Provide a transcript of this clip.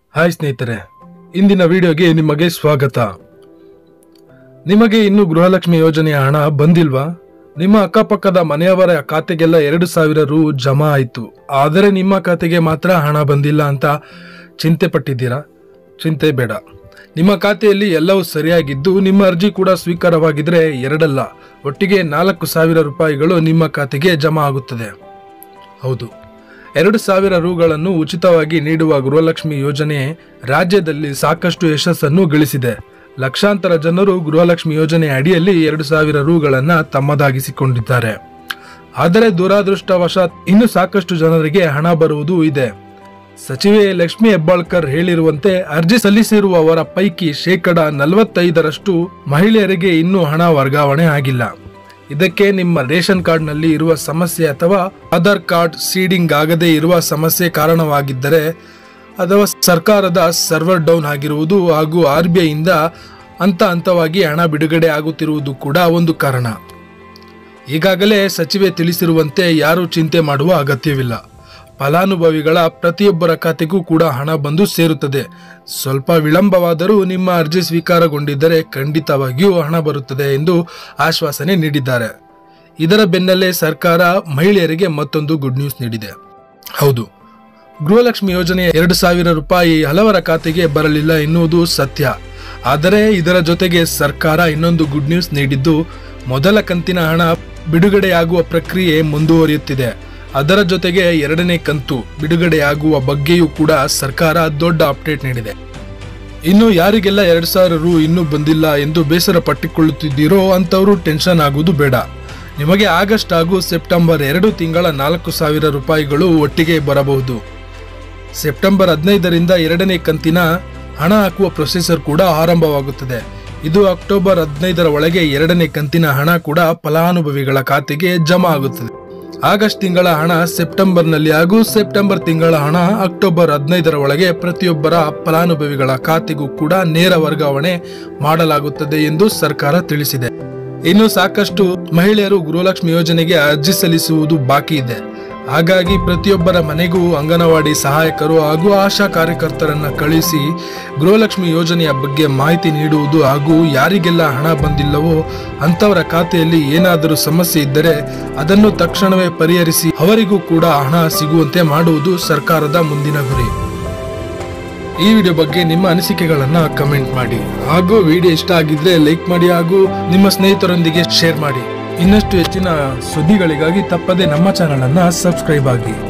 hi ಸ್ನೇಹಿತರೆ ಇಂದಿನ ವಿಡಿಯೋಗೆ ನಿಮಗೆ ಸ್ವಾಗತ ನಿಮಗೆ ಇನ್ನು ಗೃಹಲಕ್ಷ್ಮಿ ಯೋಜನೆಯ ಹಣ ಬಂದಿಲ್ವಾ ನಿಮ್ಮ ಅಕ್ಕಪಕ್ಕದ ಮನೆಯವರ ಖಾತೆಗೆಲ್ಲ ಎರಡು ಸಾವಿರ ರು ಜಮಾ ಆಯಿತು ಆದರೆ ನಿಮ್ಮ ಖಾತೆಗೆ ಮಾತ್ರ ಹಣ ಬಂದಿಲ್ಲ ಅಂತ ಚಿಂತೆ ಪಟ್ಟಿದ್ದೀರಾ ಚಿಂತೆ ಬೇಡ ನಿಮ್ಮ ಖಾತೆಯಲ್ಲಿ ಎಲ್ಲವೂ ಸರಿಯಾಗಿದ್ದು ನಿಮ್ಮ ಅರ್ಜಿ ಕೂಡ ಸ್ವೀಕಾರವಾಗಿದ್ರೆ ಎರಡಲ್ಲ ಒಟ್ಟಿಗೆ ನಾಲ್ಕು ಸಾವಿರ ರೂಪಾಯಿಗಳು ನಿಮ್ಮ ಖಾತೆಗೆ ಜಮಾ ಆಗುತ್ತದೆ ಹೌದು ಎರಡು ಸಾವಿರ ರುಗಳನ್ನು ಉಚಿತವಾಗಿ ನೀಡುವ ಗೃಹಲಕ್ಷ್ಮಿ ಯೋಜನೆ ರಾಜ್ಯದಲ್ಲಿ ಸಾಕಷ್ಟು ಯಶಸ್ಸನ್ನು ಗಳಿಸಿದೆ ಲಕ್ಷಾಂತರ ಜನರು ಗೃಹಲಕ್ಷ್ಮಿ ಯೋಜನೆ ಅಡಿಯಲ್ಲಿ ಎರಡು ಸಾವಿರ ರುಗಳನ್ನ ತಮ್ಮದಾಗಿಸಿಕೊಂಡಿದ್ದಾರೆ ಆದರೆ ದುರಾದೃಷ್ಟವಶಾತ್ ಇನ್ನು ಸಾಕಷ್ಟು ಜನರಿಗೆ ಹಣ ಬರುವುದು ಇದೆ ಸಚಿವೆ ಲಕ್ಷ್ಮಿ ಹೆಬ್ಬಾಳ್ಕರ್ ಹೇಳಿರುವಂತೆ ಅರ್ಜಿ ಸಲ್ಲಿಸಿರುವವರ ಪೈಕಿ ಶೇಕಡ ನಲವತ್ತೈದರಷ್ಟು ಮಹಿಳೆಯರಿಗೆ ಇನ್ನೂ ಹಣ ವರ್ಗಾವಣೆ ಆಗಿಲ್ಲ ಇದಕ್ಕೆ ನಿಮ್ಮ ರೇಷನ್ ಕಾರ್ಡ್ನಲ್ಲಿ ಇರುವ ಸಮಸ್ಯೆ ಅಥವಾ ಆಧಾರ್ ಕಾರ್ಡ್ ಸೀಡಿಂಗ್ ಆಗದೇ ಇರುವ ಸಮಸ್ಯೆ ಕಾರಣವಾಗಿದ್ದರೆ ಅಥವಾ ಸರ್ಕಾರದ ಸರ್ವರ್ ಡೌನ್ ಆಗಿರುವುದು ಹಾಗೂ ಆರ್ ಬಿ ಐಯಿಂದ ಹಂತ ಹಂತವಾಗಿ ಹಣ ಬಿಡುಗಡೆ ಆಗುತ್ತಿರುವುದು ಕೂಡ ಒಂದು ಕಾರಣ ಈಗಾಗಲೇ ಸಚಿವೆ ತಿಳಿಸಿರುವಂತೆ ಯಾರೂ ಚಿಂತೆ ಮಾಡುವ ಅಗತ್ಯವಿಲ್ಲ ಫಲಾನುಭವಿಗಳ ಪ್ರತಿಯೊಬ್ಬರ ಖಾತೆಗೂ ಕೂಡ ಹಣ ಬಂದು ಸೇರುತ್ತದೆ ಸ್ವಲ್ಪ ವಿಳಂಬವಾದರೂ ನಿಮ್ಮ ಅರ್ಜಿ ಸ್ವೀಕಾರಗೊಂಡಿದ್ದರೆ ಖಂಡಿತವಾಗಿಯೂ ಹಣ ಬರುತ್ತದೆ ಎಂದು ಆಶ್ವಾಸನೆ ನೀಡಿದ್ದಾರೆ ಇದರ ಬೆನ್ನಲ್ಲೇ ಸರ್ಕಾರ ಮಹಿಳೆಯರಿಗೆ ಮತ್ತೊಂದು ಗುಡ್ ನ್ಯೂಸ್ ನೀಡಿದೆ ಹೌದು ಗೃಹಲಕ್ಷ್ಮಿ ಯೋಜನೆಯ ಎರಡು ಸಾವಿರ ರೂಪಾಯಿ ಹಲವರ ಖಾತೆಗೆ ಬರಲಿಲ್ಲ ಎನ್ನುವುದು ಸತ್ಯ ಆದರೆ ಇದರ ಜೊತೆಗೆ ಸರ್ಕಾರ ಇನ್ನೊಂದು ಗುಡ್ ನ್ಯೂಸ್ ನೀಡಿದ್ದು ಮೊದಲ ಕಂತಿನ ಹಣ ಬಿಡುಗಡೆಯಾಗುವ ಪ್ರಕ್ರಿಯೆ ಮುಂದುವರಿಯುತ್ತಿದೆ ಅದರ ಜೊತೆಗೆ ಎರಡನೇ ಕಂತು ಬಿಡುಗಡೆಯಾಗುವ ಬಗ್ಗೆಯೂ ಕೂಡ ಸರ್ಕಾರ ದೊಡ್ಡ ಅಪ್ಡೇಟ್ ನೀಡಿದೆ ಇನ್ನು ಯಾರಿಗೆಲ್ಲ ಎರಡ್ ಸಾವಿರ ರು ಇನ್ನೂ ಬಂದಿಲ್ಲ ಎಂದು ಬೇಸರ ಪಟ್ಟಿಕೊಳ್ಳುತ್ತಿದ್ದೀರೋ ಅಂತವರು ಟೆನ್ಷನ್ ಆಗುವುದು ಬೇಡ ನಿಮಗೆ ಆಗಸ್ಟ್ ಹಾಗೂ ಸೆಪ್ಟೆಂಬರ್ ಎರಡು ತಿಂಗಳ ನಾಲ್ಕು ಸಾವಿರ ರೂಪಾಯಿಗಳು ಒಟ್ಟಿಗೆ ಬರಬಹುದು ಸೆಪ್ಟೆಂಬರ್ ಹದಿನೈದರಿಂದ ಎರಡನೇ ಕಂತಿನ ಹಣ ಹಾಕುವ ಪ್ರೊಸೆಸರ್ ಕೂಡ ಆರಂಭವಾಗುತ್ತದೆ ಇದು ಅಕ್ಟೋಬರ್ ಹದಿನೈದರ ಒಳಗೆ ಎರಡನೇ ಕಂತಿನ ಹಣ ಕೂಡ ಫಲಾನುಭವಿಗಳ ಖಾತೆಗೆ ಜಮಾ ಆಗುತ್ತದೆ ಆಗಸ್ಟ್ ತಿಂಗಳ ಹಣ ಸೆಪ್ಟೆಂಬರ್ನಲ್ಲಿ ಹಾಗೂ ಸೆಪ್ಟೆಂಬರ್ ತಿಂಗಳ ಹಣ ಅಕ್ಟೋಬರ್ ಹದಿನೈದರ ಒಳಗೆ ಪ್ರತಿಯೊಬ್ಬರ ಫಲಾನುಭವಿಗಳ ಖಾತೆಗೂ ಕೂಡ ನೇರ ವರ್ಗಾವಣೆ ಮಾಡಲಾಗುತ್ತದೆ ಎಂದು ಸರ್ಕಾರ ತಿಳಿಸಿದೆ ಇನ್ನು ಸಾಕಷ್ಟು ಮಹಿಳೆಯರು ಗೃಹಲಕ್ಷ್ಮಿ ಯೋಜನೆಗೆ ಅರ್ಜಿ ಸಲ್ಲಿಸುವುದು ಬಾಕಿ ಇದೆ ಹಾಗಾಗಿ ಪ್ರತಿಯೊಬ್ಬರ ಮನೆಗೂ ಅಂಗನವಾಡಿ ಸಹಾಯಕರು ಹಾಗೂ ಆಶಾ ಕಾರ್ಯಕರ್ತರನ್ನ ಕಳಿಸಿ ಗೃಹಲಕ್ಷ್ಮಿ ಯೋಜನೆಯ ಬಗ್ಗೆ ಮಾಹಿತಿ ನೀಡುವುದು ಹಾಗೂ ಯಾರಿಗೆಲ್ಲ ಹಣ ಬಂದಿಲ್ಲವೋ ಅಂತವರ ಖಾತೆಯಲ್ಲಿ ಏನಾದರೂ ಸಮಸ್ಯೆ ಇದ್ದರೆ ಅದನ್ನು ತಕ್ಷಣವೇ ಪರಿಹರಿಸಿ ಅವರಿಗೂ ಕೂಡ ಹಣ ಸಿಗುವಂತೆ ಮಾಡುವುದು ಸರ್ಕಾರದ ಮುಂದಿನ ಗುರಿ ಈ ವಿಡಿಯೋ ಬಗ್ಗೆ ನಿಮ್ಮ ಅನಿಸಿಕೆಗಳನ್ನ ಕಮೆಂಟ್ ಮಾಡಿ ಹಾಗೂ ವಿಡಿಯೋ ಇಷ್ಟ ಆಗಿದ್ರೆ ಲೈಕ್ ಮಾಡಿ ಹಾಗೂ ನಿಮ್ಮ ಸ್ನೇಹಿತರೊಂದಿಗೆ ಶೇರ್ ಮಾಡಿ ಇನ್ನಷ್ಟು ಹೆಚ್ಚಿನ ಸುದ್ದಿಗಳಿಗಾಗಿ ತಪ್ಪದೆ ನಮ್ಮ ಚಾನಲ್ ಅನ್ನ ಸಬ್ಸ್ಕ್ರೈಬ್ ಆಗಿ